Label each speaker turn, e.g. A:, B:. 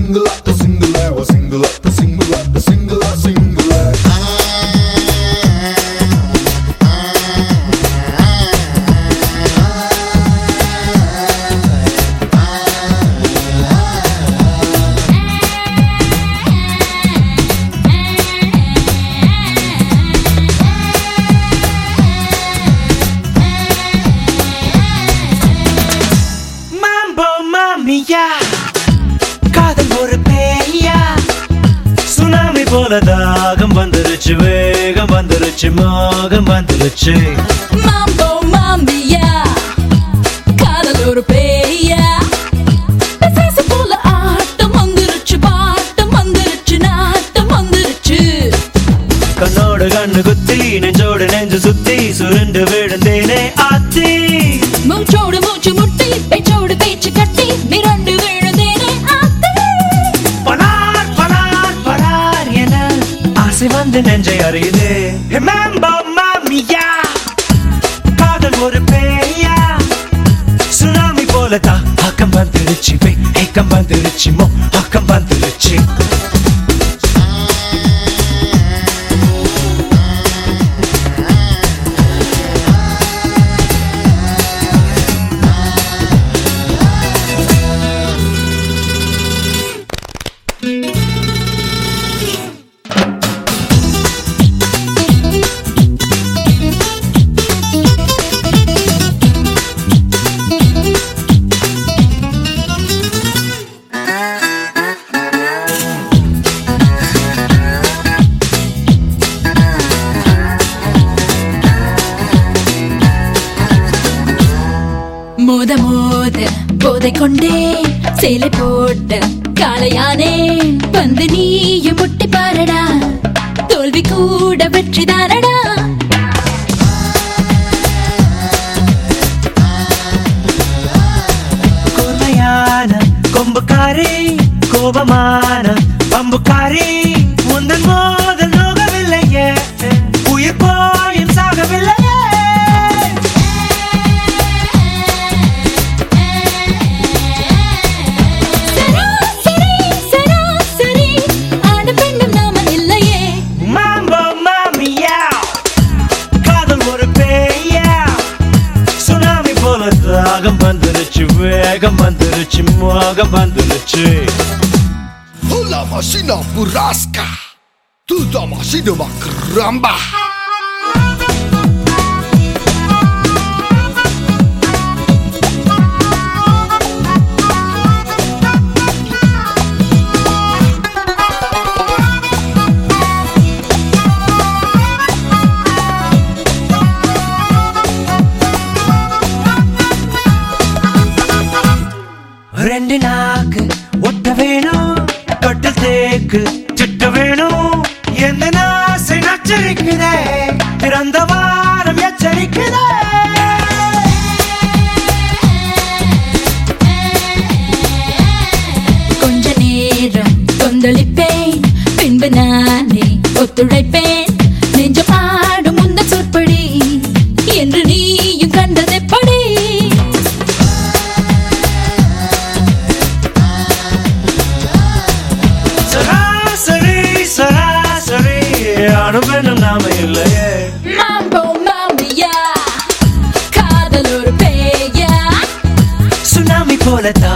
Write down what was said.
A: single up, the single out, a single up, the single up, the single out, single out.
B: மாம்போ மாமியா காதல் ஒரு பேயா tsunami போல தாகம் வந்துருச்சு வேகம் வந்துருச்சு மோகம் வந்துருச்சு
C: Mambo Mambia காதல் ஒரு பேயா பிசாசு போல ஆட்டம் வந்துருச்சு பாட்டம் வந்துருச்சு நாட்டம் வந்துருச்சு
B: கண்ணோடு கண்ணு குத்தி நெஞ்சோடு நெஞ்சு சுத்தி சுருண்டு விழுந்தேனே ஆத்தி
C: மூச்சோடு மூச்சு முட்டி பேச்சோடு பேச்சு கட்டி மிரண்டு விழுந்தேனே ஆத்தி
B: பலார் பலார் பலார் என ஆசை வந்து நெஞ்சை அறியுது மாம்போ மாமியா காதல் ஒரு பேயா சுனாமி போல தான் ஆக்கம் வந்துருச்சு வே ஏக்கம் வந்துருச்சு மோ ஆக்கம் வந்துருச்சு
C: மோத மோத போதை கொண்டே சேலை போட்ட காளையானே வந்து நீயும் முட்டி பாரடா தோல்வி கூட வெற்றிதானடா
B: கூர்மையான கொம்புக்காரி கோபமான பம்புக்காரி முந்தன் மோதல் நோகவில்லையே உயிர் போயும் சாகவில்லையே
C: சராசரி சராசரி ஆன பெண்ணும் நாம இல்லையே
B: மாம்போ மாமியா காதல் ஒரு பேயா சுனாமி போல தாகம் வந்துருச்சு வேகம் வந்துருச்சு மோகம் வந்துருச்சு
A: Hola machina burrasca, tu da machina makramba.
B: ரெண்டு நாக்கு ஒட்ட வேணும் தொட்டு தேக்கு திட்ட வேணும் எந்த நாசை நச்சரிக்குதே பிறந்த வாரம் எச்சரிக்குதே
C: கொஞ்ச நேரம் கொந்தளிப்பேன் பின்பு நானே ஒத்துழைப்பேன் நெஞ்ச பாடும் முந்த சொற்படி என்று நீயும் கண்டதெப்படி
B: சராசரி சராசரி அனுபவம் நாம இல்லையே
C: மாம்போ மாமியா காதல் ஒரு பேயா
B: சுனாமி போல